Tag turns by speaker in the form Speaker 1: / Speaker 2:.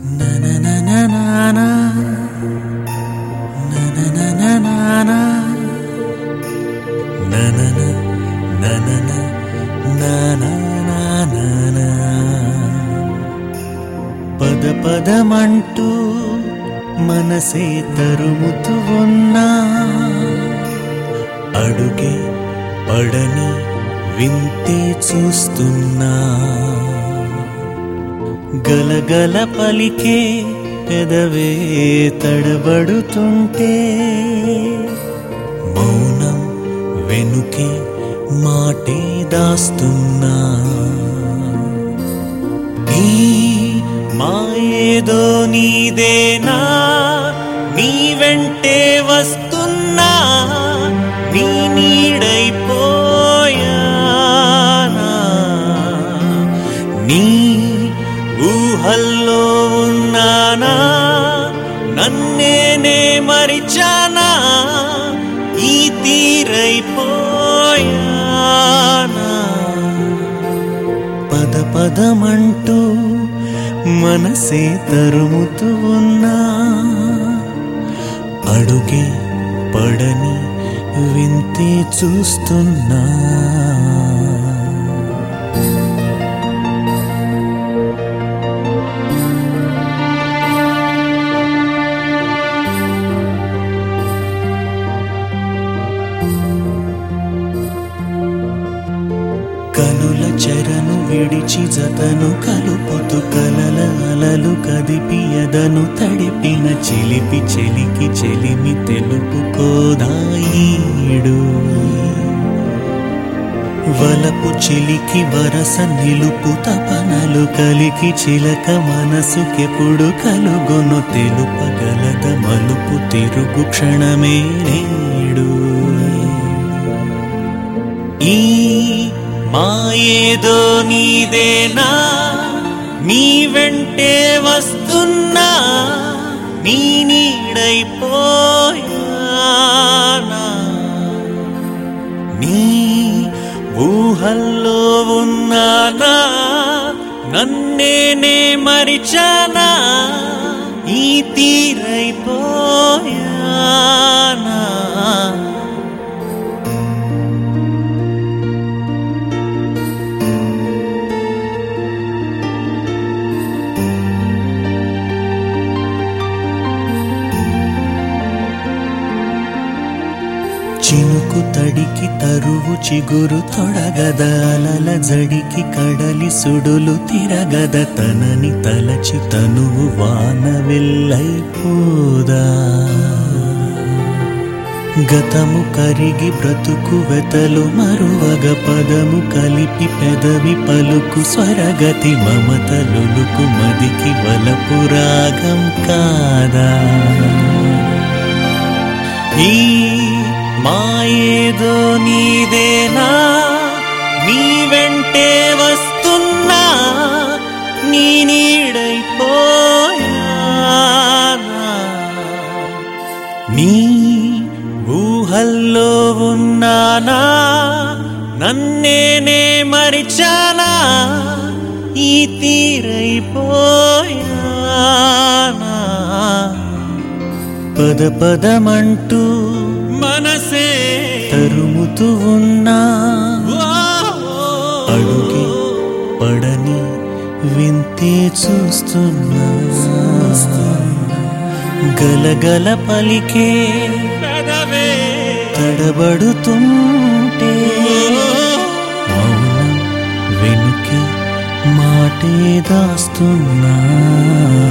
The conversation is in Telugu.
Speaker 1: నననననానా. నననననానా. ననన ననన నననననా. పద పదమంటూ మనసే తరుముతూ ఉన్నా అడుగే పడని వింతే చూస్తున్నా గలగల పలికే పెదవే తడబడుతుంటే మౌనం వెనుకే మాటే దాస్తున్నా ఈ మాయేదో నీదేనా నీ వెంటే వస్తున్నా నీ నీడైపోయానా నీ ఊహల్లో ఉన్నానా నన్నేనే మరిచానా ఈ తీరైపోయానా పద పదమంటూ మనసే తరుముతూ ఉన్నా అడుగే పడని వింతే చూస్తున్నా కనుల చెరను విడిచి జతను కలుపుతూ కలల అలలు కదిపి ఎదను తడిపిన చిలిపి చెలికి చెలిమి తెలుపుకోదాయిడు వలపు చిలికి వరస నిలుపు తపనలు కలికి చిలక మనసుకెప్పుడు కలుగొను తెలుపగలద మలుపు తిరుగు క్షణమే నేడు ఈ మాయేదో నీదేనా నీ వెంటే వస్తున్నా నీ నీడైపోయానా నీ ఊహల్లో ఉన్నానా నన్నేనే మరిచానా ఈ తీరైపోయానా చినుకు తడికి తరువు చిగురు తొడగదాలల జడికి కడలి సుడులు తిరగద తనని తలచి తనువు వాన వెళ్ళైపోదా గతము కరిగి బ్రతుకు వెతలు మరువగ పదము కలిపి పెదవి పలుకు స్వరగతి మమతలులుకు మదికి వలపు రాగం కాదా ఈ మాయేదో నీదేనా నీ వెంటే వస్తున్నా నీ నీడైపోయానా నీ ఊహల్లో ఉన్నానా నన్నేనే మరిచానా ఈ తీరైపోయానా పద పదమంటూ మనసే తరుముతూ ఉన్నా అడుగి పడని వింతే చూస్తున్నా గలగల పలికే తడబడుతుంటే మౌనం వెనుకే మాటే దాస్తున్నా